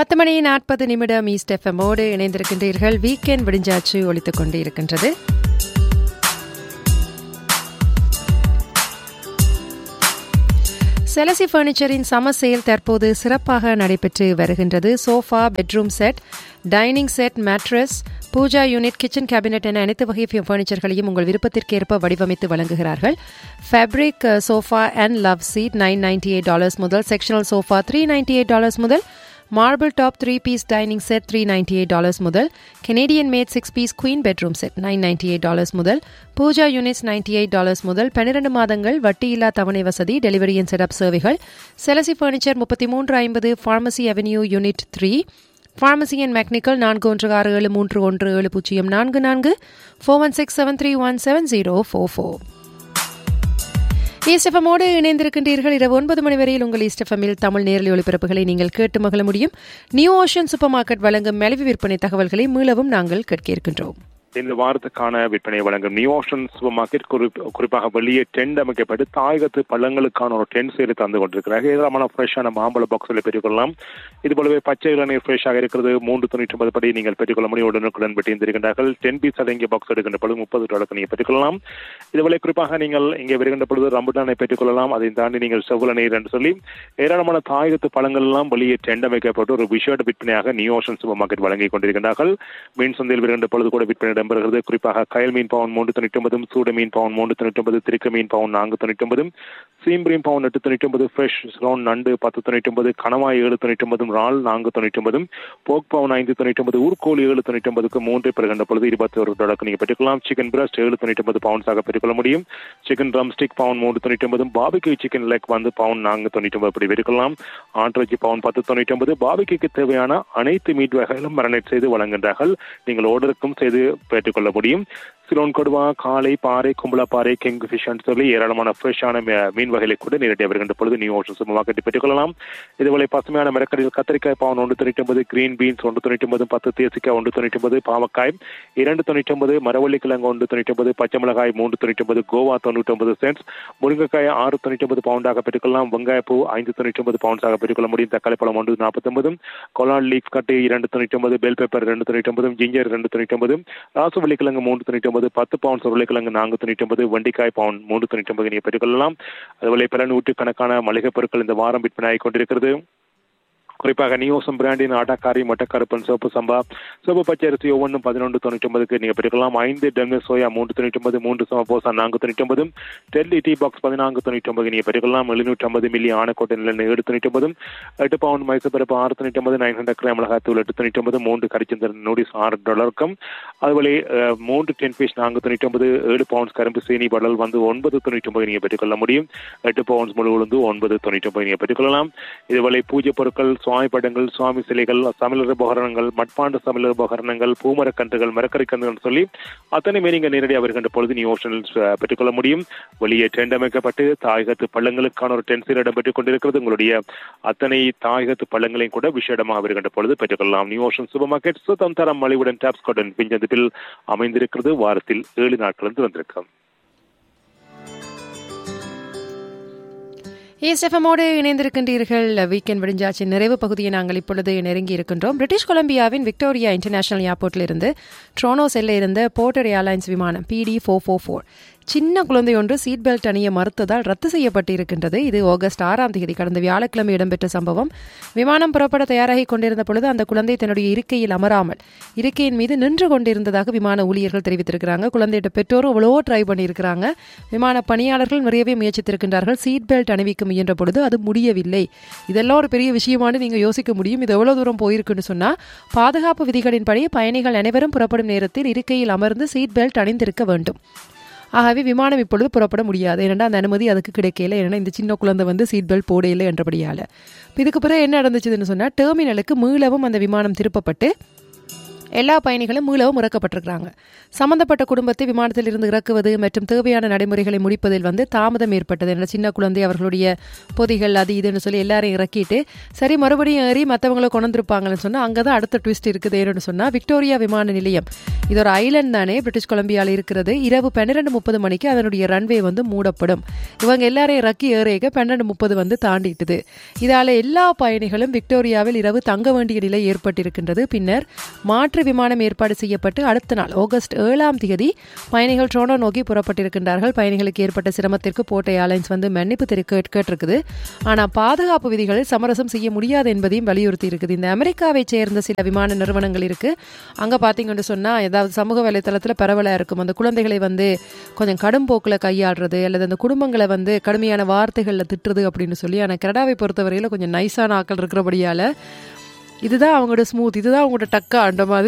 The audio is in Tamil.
பத்து மணி நாற்பது நிமிடம் ஈஸ்ட் எஃப்எம்மோடு இணைந்திருக்கின்றீர்கள் வீக்கெண்ட் விடிஞ்சாச்சு ஒழித்துக் கொண்டு இருக்கின்றது செலசி பர்னிச்சரின் சம சேல் தற்போது சிறப்பாக நடைபெற்று வருகின்றது sofa bedroom set dining set mattress puja unit kitchen cabinet என அனைத்து வகை பர்னிச்சர்களையும் உங்கள் விருப்பத்திற்கேற்ப வடிவமைத்து வழங்குகிறார்கள் fabric sofa and love seat nine ninety eight dollars முதல் sectional sofa three ninety eight dollars முதல் marble top three piece dining set three ninety eight dollars முதல் Canadian made six piece queen bedroom set nine ninety eight dollars முதல் puja units ninety eight dollars முதல் பன்னிரண்டு மாதங்கள் வட்டியில்லா தவணை வசதி டெலிவரி அண்ட் செட்டப் சேவைகள் செலசி பர்னிச்சர் முப்பத்தி மூன்று ஐம்பது pharmacy avenue unit three pharmacy and McNicoll நான்கு ஒன்று ஆறு ஏழு மூன்று ஒன்று ஏழு பூஜ்ஜியம் நான்கு நான்கு four one six seven three one seven zero four four ஈஸ்டெஃபமோடு இணைந்திருக்கின்றீர்கள் இரவு ஒன்பது மணி வரையில் உங்கள் ஈஸ்டெஃபமில் தமிழ் நேரலை ஒளிபரப்புகளை நீங்கள் கேட்டு மகிழ முடியும் நியூ ஓஷன் சூப்பர் மார்க்கெட் வழங்கும் மலிவு விற்பனை தகவல்களை மீளவும் நாங்கள் கேட்க இருக்கின்றோம் இந்த வாரத்துக்கான விற்பனை வழங்கும் நியூ ஆப்ஷன் சூப்பர் மார்க்கெட் குறிப்பாக வெளியே டென்ட் அமைக்கப்பட்டு தாயகத்து பழங்களுக்கான ஒரு டென்ட் சேலை தந்து கொண்டிருக்கிறார்கள் ஏராளமான ஃப்ரெஷ்ஷான மாம்பழ பாக்ஸ்களை பெற்றுக்கொள்ளலாம் இது போலவே பச்சை இளநீர் ஃப்ரெஷ்ஷாக இருக்கிறது மூன்று தொண்ணூற்றி ஒன்பது படி நீங்கள் பெற்றுக்கொள்ள முடியும் உடனுக்குடன் பெற்றிருந்திருக்கின்றார்கள் டென் பீஸ் அடங்கிய பாக்ஸ் எடுக்கின்ற பொழுது முப்பது டாலருக்கு நீங்கள் பெற்றுக்கொள்ளலாம் இதுபோல குறிப்பாக நீங்கள் இங்கே வருகின்ற பொழுது ரம்புட்டானை பெற்றுக்கொள்ளலாம் அதை தாண்டி நீங்கள் செவ்வள நீர் என்று சொல்லி ஏராளமான தாயகத்து பழங்கள் எல்லாம் வெளியே டென்ட் அமைக்கப்பட்டு ஒரு விஷேட விற்பனையாக நியூ ஓஷன் சூப்பர் மார்க்கெட் வழங்கி கொண்டிருக்கின்றார்கள் மீன் சந்தையில் வருகின்ற பொழுது கூட விற்பனை இடம்பெறுகிறது குறிப்பாக கயல் மீன் பவுன் மூன்று தொண்ணூற்றி ஒன்பதும் சூட மீன் பவுன் மூன்று தொண்ணூற்றி ஒன்பது திருக்க மீன் பவுன் நான்கு தொண்ணூற்றி ஒன்பதும் சீம்பிரியும் பவுன் எட்டு தொண்ணூற்றி ஒன்பது ஃப்ரெஷ் ஸ்லோன் நண்டு பத்து தொண்ணூற்றி ஒன்பது கணவாய் ஏழு தொண்ணூற்றி ஒன்பதும் ரால் நான்கு தொண்ணூற்றி ஒன்பதும் போக் பவுன் ஐந்து தொண்ணூற்றி ஒன்பது ஊர்கோழி ஏழு தொண்ணூற்றி ஒன்பதுக்கு மூன்று பெறுகின்ற பொழுது இருபத்தி ஒரு டாலருக்கு நீங்கள் பெற்றுக்கலாம் சிக்கன் பிரஸ்ட் ஏழு தொண்ணூற்றி ஒன்பது பவுன்ஸாக பெற்றுக்கொள்ள முடியும் சிக்கன் ட்ரம் ஸ்டிக் பவுன் மூன்று தொண்ணூற்றி ஒன்பதும் பாபிக்கு சிக்கன் லெக் வந்து பவுன் நான்கு தொண்ணூற்றி ஒன்பது அப்படி பெற்றுக்கலாம் ஆண்ட்ரஜி பவுன் பத்து தொண்ணூற்றி ஒன்பது பாபிக்கு தேவையான அனைத்து மீட் வகைகளும் மரனேட் செய்து வழங்குகின்றார்கள் நீங்கள் ஓர்டருக்கும் செய்து பெற்றுக்கொள்ள முடியும் சிலோன் கொடுவா காலை பாறை கும்பலாப்பாறை கிங் ஃபிஷ் சொல்லி ஏராளமான ஃப்ரெஷ்ஷான மீன் வகைகளை கூட நேரடியாக வருகின்ற பொழுது நியூ ஓஷன் சூப்பர் மார்க்கெட்டை பெற்றுக்கொள்ளலாம் இதுபோல பசுமையான மரக்கறிகள் கத்திரிக்காய் பவுன் ஒன்று தொண்ணூற்றி ஒன்பது கிரீன் பீன்ஸ் ஒன்று தொண்ணூற்றி ஒன்பது பத்து தேசிக்காய் ஒன்று தொண்ணூற்றி ஒன்பது பாவக்காய் இரண்டு தொண்ணூற்றி ஒன்பது மரவள்ளி கிழங்கு ஒன்று தொண்ணூற்றி ஒன்பது பச்சை மிளகாய் மூன்று தொண்ணூற்றி ஒன்பது கோவா தொண்ணூற்றி ஒன்பது சென்ட்ஸ் முருங்கைக்காய் ஆறு தொண்ணூற்றி ஒன்பது பவுண்டாக பெற்றுக்கொள்ளலாம் வெங்காயப்பூ ஐந்து தொண்ணூற்றி ஒன்பது பவுன்ஸாக பெற்றுக்கொள்ள முடியும் தக்காளி பழம் ஒன்று நாற்பத்தி ஒன்பதும் கொலான் லீஃப் கட்டு இரண்டு தொண்ணூற்றி ஒன்பது பெல் பேப்பர் ரெண்டு தொண்ணூற்றி ஒன்பதும் ஜிஞ்சர் ரெண்டு தொண்ணூற்றி ஒன்பது ராசவள்ளி கிழங்கு மூன்று தொண்ணூற்றி ஒன்பது பத்து பவுன்ஸ் உருளைக்கிழங்கு நான்கு தொண்ணூற்றி ஒன்பது வண்டிக்காய் பவுன் மூன்று தொண்ணூற்றி ஒன்பது நீங்கள் பெற்றுக்கொள்ளலாம் அதுபோல பல நூற்றுக்கணக்கான மளிகை பொருட்கள் இந்த வாரம் விற்பனை ஆகிக் கொண்டிருக்கிறது குறிப்பாக நியோசம் பிராண்டின் ஆட்டாக்காரி மொட்டக்கருப்பன் சோப்பு சம்பா சோப்பு பச்சை அரிசி ஒவ்வொன்றும் பதினொன்று தொண்ணூற்றி ஒன்பதுக்கு நீங்கள் பெற்றுக்கலாம் ஐந்து டென்மி சோயா மூன்று தொண்ணூற்றி ஒன்பது மூன்று சமபோசா நான்கு தொண்ணூற்றி ஒன்பது டெல்லி டீ பாக்ஸ் பதினான்கு தொண்ணூற்றி ஒன்பது நீங்கள் பெற்றுக்கலாம் எழுநூற்றி ஐம்பது மில்லி ஆனக்கோட்டை நிலை ஏழு தொண்ணூற்றி ஒன்பதும் எட்டு பவுண்ட் மைசூர் பருப்பு ஆறு தொண்ணூற்றி ஒன்பது நைன் ஹண்ட்ரட் கிராம் மிளகாத்தூள் எட்டு தொண்ணூற்றி ஒன்பது மூன்று கரிச்சந்தர் நூடிஸ் ஆறு டாலருக்கும் அதுபோல மூன்று டென் பீஸ் நான்கு தொண்ணூற்றி ஒன்பது ஏழு பவுண்ட்ஸ் கரும்பு சீனி படல் வந்து ஒன்பது தொண்ணூற்றி ஒன்பது நீங்கள் பெற்றுக்கொள்ள முடியும் எட்டு பவுண்ட்ஸ் முழு உளுந்து ஒன்பது தொண்ணூற்றி ஒன்பது நீங்கள் பெற்றுக்கொள்ளலாம் இதுபோல பூஜை பொருட்கள் சுவாமி படங்கள் சுவாமி சிலைகள் சமையலர் உபகரணங்கள் மட்பாண்டு சமையலர் உபகரணங்கள் பூமரக்கன்றுகள் மரக்கறி கன்றுகள் சொல்லி அத்தனை பேர் இங்கே நேரடியாக வருகின்ற பொழுது நீ ஓஷனில் பெற்றுக்கொள்ள முடியும் வெளியே டென்ட் அமைக்கப்பட்டு தாயகத்து பள்ளங்களுக்கான ஒரு டென்சில் இடம்பெற்றுக் கொண்டிருக்கிறது உங்களுடைய அத்தனை தாயகத்து பள்ளங்களையும் கூட விஷேடமாக வருகின்ற பொழுது பெற்றுக்கொள்ளலாம் நியூ ஓஷன் சூப்பர் மார்க்கெட் சுத்தம் தரம் மலிவுடன் டாப்ஸ் கார்டன் பிஞ்சந்திப்பில் அமைந்திருக்கிறது வாரத்தில் ஏழு நாட்கள் வந்திருக்கும் ஏஎஸ்எஃப்எம்மோடு இணைந்திருக்கின்றீர்கள் வீக்கெண்ட் விடிஞ்சாச்சின் நிறைவு பகுதியை நாங்கள் இப்பொழுது நெருங்கி இருக்கின்றோம் பிரிட்டிஷ் கொலம்பியாவின் விக்டோரியா இன்டர்நேஷனல் ஏர்போர்ட்டில் இருந்து ட்ரோனோ செல்ல இருந்த போர்ட்டர் ஏர்லைன்ஸ் விமானம் பிடி ஃபோர் ஃபோர் ஃபோர் சின்ன குழந்தை ஒன்று சீட் பெல்ட் அணிய மறுத்ததால் ரத்து செய்யப்பட்டிருக்கின்றது இது ஆகஸ்ட் ஆறாம் தேதி கடந்த வியாழக்கிழமை இடம்பெற்ற சம்பவம் விமானம் புறப்பட தயாராகி கொண்டிருந்த பொழுது அந்த குழந்தை தன்னுடைய இருக்கையில் அமராமல் இருக்கையின் மீது நின்று கொண்டிருந்ததாக விமான ஊழியர்கள் தெரிவித்திருக்கிறாங்க குழந்தையிட்ட பெற்றோரும் அவ்வளோ ட்ரை பண்ணியிருக்கிறாங்க விமான பணியாளர்கள் நிறையவே முயற்சித்திருக்கின்றார்கள் சீட் பெல்ட் அணிவிக்க முயன்ற பொழுது அது முடியவில்லை இதெல்லாம் ஒரு பெரிய விஷயமானு நீங்கள் யோசிக்க முடியும் இது எவ்வளோ தூரம் போயிருக்குன்னு சொன்னால் பாதுகாப்பு விதிகளின்படி பயணிகள் அனைவரும் புறப்படும் நேரத்தில் இருக்கையில் அமர்ந்து சீட் பெல்ட் அணிந்திருக்க வேண்டும் ஆகவே விமானம் இப்பொழுது புறப்பட முடியாது ஏன்னா அந்த அனுமதி அதுக்கு கிடைக்கல ஏன்னா இந்த சின்ன குழந்தை வந்து சீட் பெல்ட் போடையில என்றபடியால் இதுக்கு பிறகு என்ன நடந்துச்சுன்னு சொன்னால் டெர்மினலுக்கு மீளவும் அந்த விமானம் திருப்பப்பட்டு எல்லா பயணிகளும் மீளவும் இறக்கப்பட்டிருக்கிறாங்க சம்பந்தப்பட்ட குடும்பத்தை விமானத்தில் இருந்து இறக்குவது மற்றும் தேவையான நடைமுறைகளை முடிப்பதில் வந்து தாமதம் ஏற்பட்டது என்ற சின்ன குழந்தை அவர்களுடைய பொதிகள் அது இதுன்னு சொல்லி எல்லாரையும் இறக்கிட்டு சரி மறுபடியும் ஏறி மற்றவங்களை கொண்டிருப்பாங்கன்னு சொன்னால் அங்கே தான் அடுத்த ட்விஸ்ட் இருக்குது ஏன்னு சொன்னால் விக்டோரியா விமான நிலையம் இது ஒரு ஐலண்ட் தானே பிரிட்டிஷ் கொலம்பியாவில் இருக்கிறது இரவு பன்னிரெண்டு முப்பது மணிக்கு அதனுடைய ரன்வே வந்து மூடப்படும் இவங்க எல்லாரையும் இறக்கி ஏறேக பன்னெண்டு முப்பது வந்து தாண்டிட்டுது இதால எல்லா பயணிகளும் விக்டோரியாவில் இரவு தங்க வேண்டிய நிலை ஏற்பட்டிருக்கின்றது பின்னர் மாற்று விமானம் ஏற்பாடு செய்யப்பட்டு அடுத்த நாள் ஆகஸ்ட் ஏழாம் தேதி பயணிகள் ட்ரோனோ நோக்கி புறப்பட்டிருக்கின்றார்கள் பயணிகளுக்கு ஏற்பட்ட சிரமத்திற்கு போட்ட ஏர்லைன்ஸ் வந்து மன்னிப்பு தெரி கேட்- கேட்டிருக்குது ஆனால் பாதுகாப்பு விதிகளில் சமரசம் செய்ய முடியாது என்பதையும் வலியுறுத்தி இருக்குது இந்த அமெரிக்காவை சேர்ந்த சில விமான நிறுவனங்கள் இருக்கு அங்க பாத்தீங்கன்னு சொன்னா ஏதாவது சமூக வலைத்தளத்தில் பரவலா இருக்கும் அந்த குழந்தைகளை வந்து கொஞ்சம் கடும் போக்கில் கையாடுறது அல்லது அந்த குடும்பங்களை வந்து கடுமையான வார்த்தைகளில் திட்டுறது அப்படின்னு சொல்லி ஆனால் கனடாவை பொறுத்தவரையில் கொஞ்சம் நைஸான ஆட்கள் இருக்கிறபடியால இதுதான் அவங்களோட ஸ்மூத் இதுதான் அவங்களோட டக்கா அந்த மாதிரி